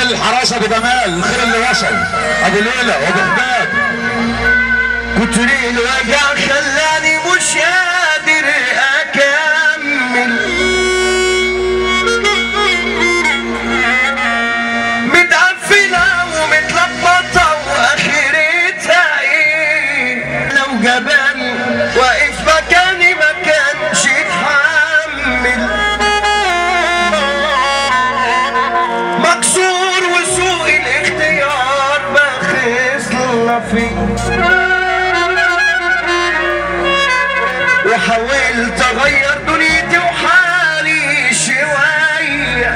راجل الحراسه ابو جمال الخير اللي وصل ابو ليلى وابو حداد كتر الوجع خلاني مش قادر اكمل متقفلة ومتلخبطة واخرتها ايه لو جبان واقف مكاني ما كانش يتحمل مكسور وسوء الاختيار بخسنا فيه وحاولت اغير دنيتي وحالي شوية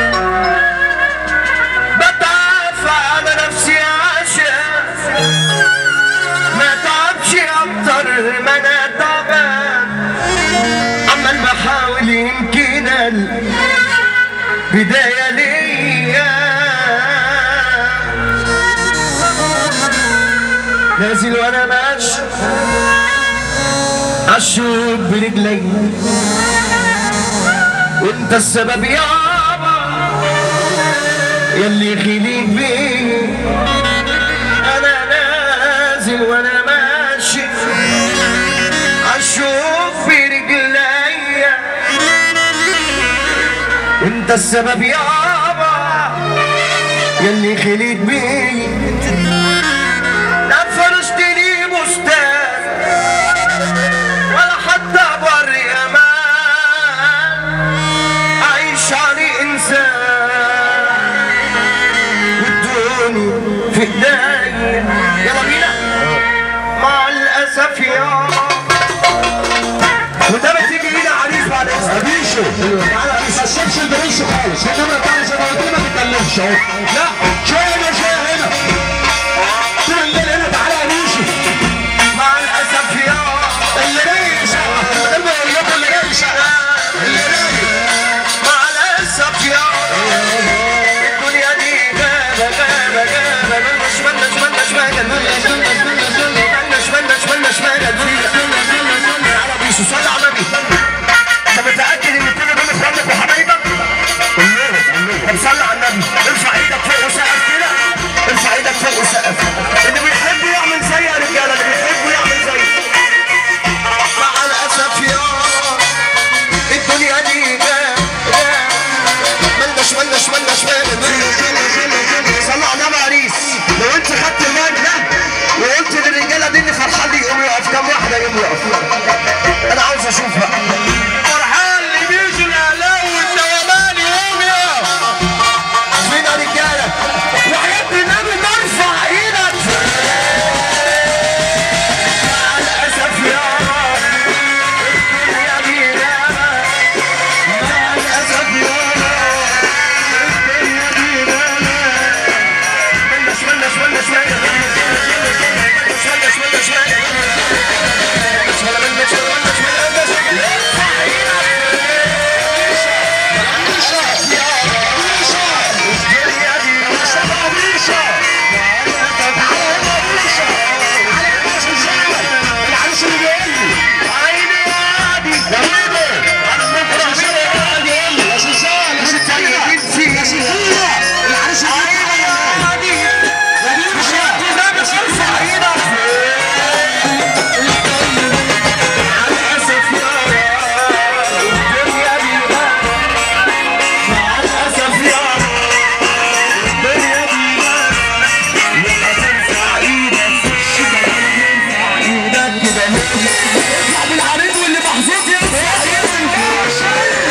بتعافى على نفسي عشان ما تعبش اكتر ما انا تعبان عمال بحاول يمكن البداية ليا نازل وانا ماشي عالشوق برجلي وانت السبب يابا يلي خليك بيه انا نازل وانا ماشي عالشوق برجلي وانت السبب يابا يلي خليك بيه لا فرشت لي بستان ولا حتى بر امان عايش علي انسان والدنيا في ايديا يلا بينا مع الاسف يا وده بتيجي لينا عريس بعد اذنك بيشو تعالى ما تسيبش البريش خالص النمره بتاعتي زي ما قلت لك ما تتكلمش اهو لا شويه هنا شويه هنا طول الليل هنا تعالى يا بيشو مع الاسف يا اللي رايق يسقف انا بقول لكم اللي رايق يسقف اللي رايق مع الاسف يا الدنيا دي غابة غابة غابة ملناش ملناش ملناش مجال ملناش ملناش ملناش مجال على بيسو صلي على النبي انت متأكد ان كل دول اخوانك وحبايبك؟ كلهم طب صلي على النبي ارفع ايدك فوق وسقف كده ارفع ايدك فوق وسقف اللي بيحب يعمل زي يا رجاله اللي بيحب يعمل زي مع الاسف يا الدنيا دي غابة ملناش ملناش ملناش ملناش صلى على النبي يا عريس لو انت خدت المايك ده وقلت للرجاله دي ان فرحان دي يقوم يقف كام واحده يقوم يقف انا عاوز اشوف بقى فرحان اللي بيجي الاهلاوي والدواماني يقوم يقف فين يا رجاله وحياة النبي ترفع ايدك مع الاسف يا رب الدنيا دي غابة مع الاسف يا رب الدنيا دي غابة ملناش ملناش ملناش ملناش ملناش ملناش ملناش بالعريض واللي محظوظ يرفع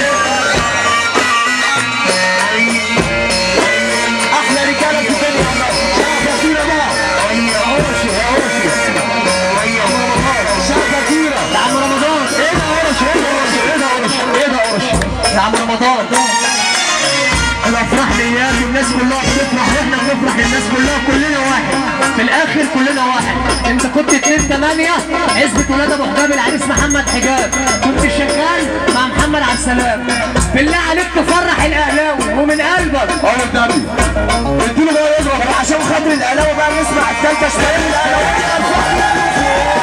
احلى رجاله في الدنيا شعب كتيره بقى عرش يا عرش شعب كتيره يا عم رمضان ايه ده عرش ايه ده عرش ايه ده عرش ايه ده عرش يا عم رمضان الافراح ديات الناس كلها بتفرح واحنا بنفرح الناس كلها كلنا واحد في الاخر كلنا واحد انت كنت 2 8 عزبة ولاد ابو حجاب العريس محمد حجاب كنت شغال مع محمد عبد السلام بالله عليك تفرح الاهلاوي ومن قلبك اه والنبي اديله بقى يضرب عشان خاطر الاهلاوي بقى نسمع الثالثه شويه من الاهلاوي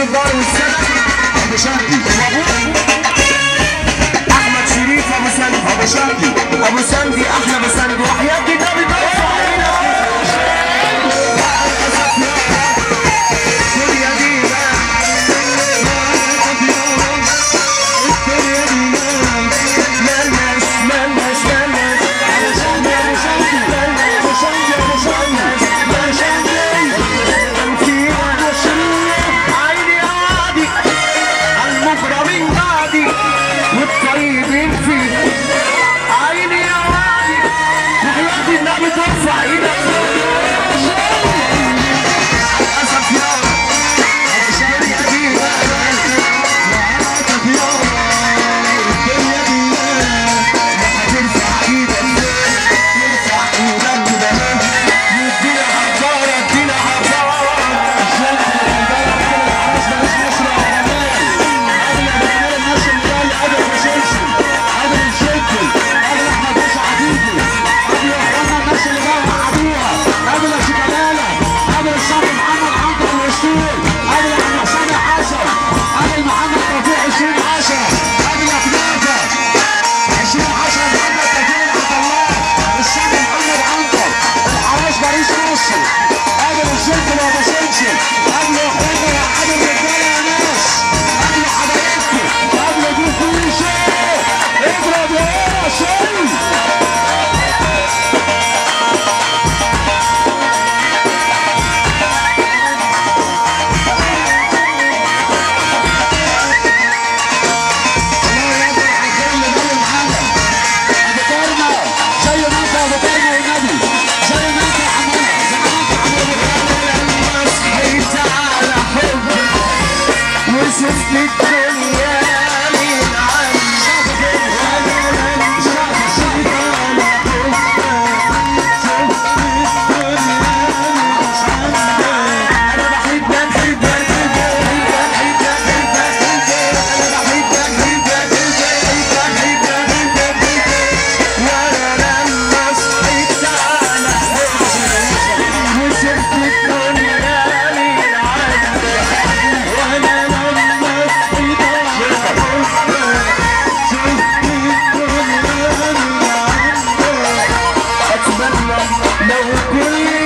النجار والسلام ابو شندي احمد شريف ابو سندي ابو شندي ابو سندي احلى ابو سندي وحياة النبي ترفع عينك الدنيا دي بقى ملناش ملناش ملناش كان فيها عيني عادي المغرمين بعدي والطيبين فيه عيني يا وادي وحياتي النبي ترفع ايدك للاسف يا الدنيا دي ترفع ايدك ترفع ايدك كده ادينا حجاره ادينا حجاره قبل الشركة لو ما شلش قبل اخوانا يا عدد الرجاله يا ناس قبل حضراتكم قبل دي كل شيء اضرب يا شيء الله يرضى على الخير اللي جاي محمد ابو كرمه زي ما انت يا ابو كرمه والنبي زي ما انت يا عمنا زي ما انت يا عمنا صحيت على حبك وشفت الدنيا من عندك انا بحبك حبك حبك حبك حبك انا بحبك حبك حبك حبك حبك وانا لما صحيت على حبك وشفت الدنيا من عندك وانا لما صحيت على حبك شفت الدنيا من عندك اتمنى لو كل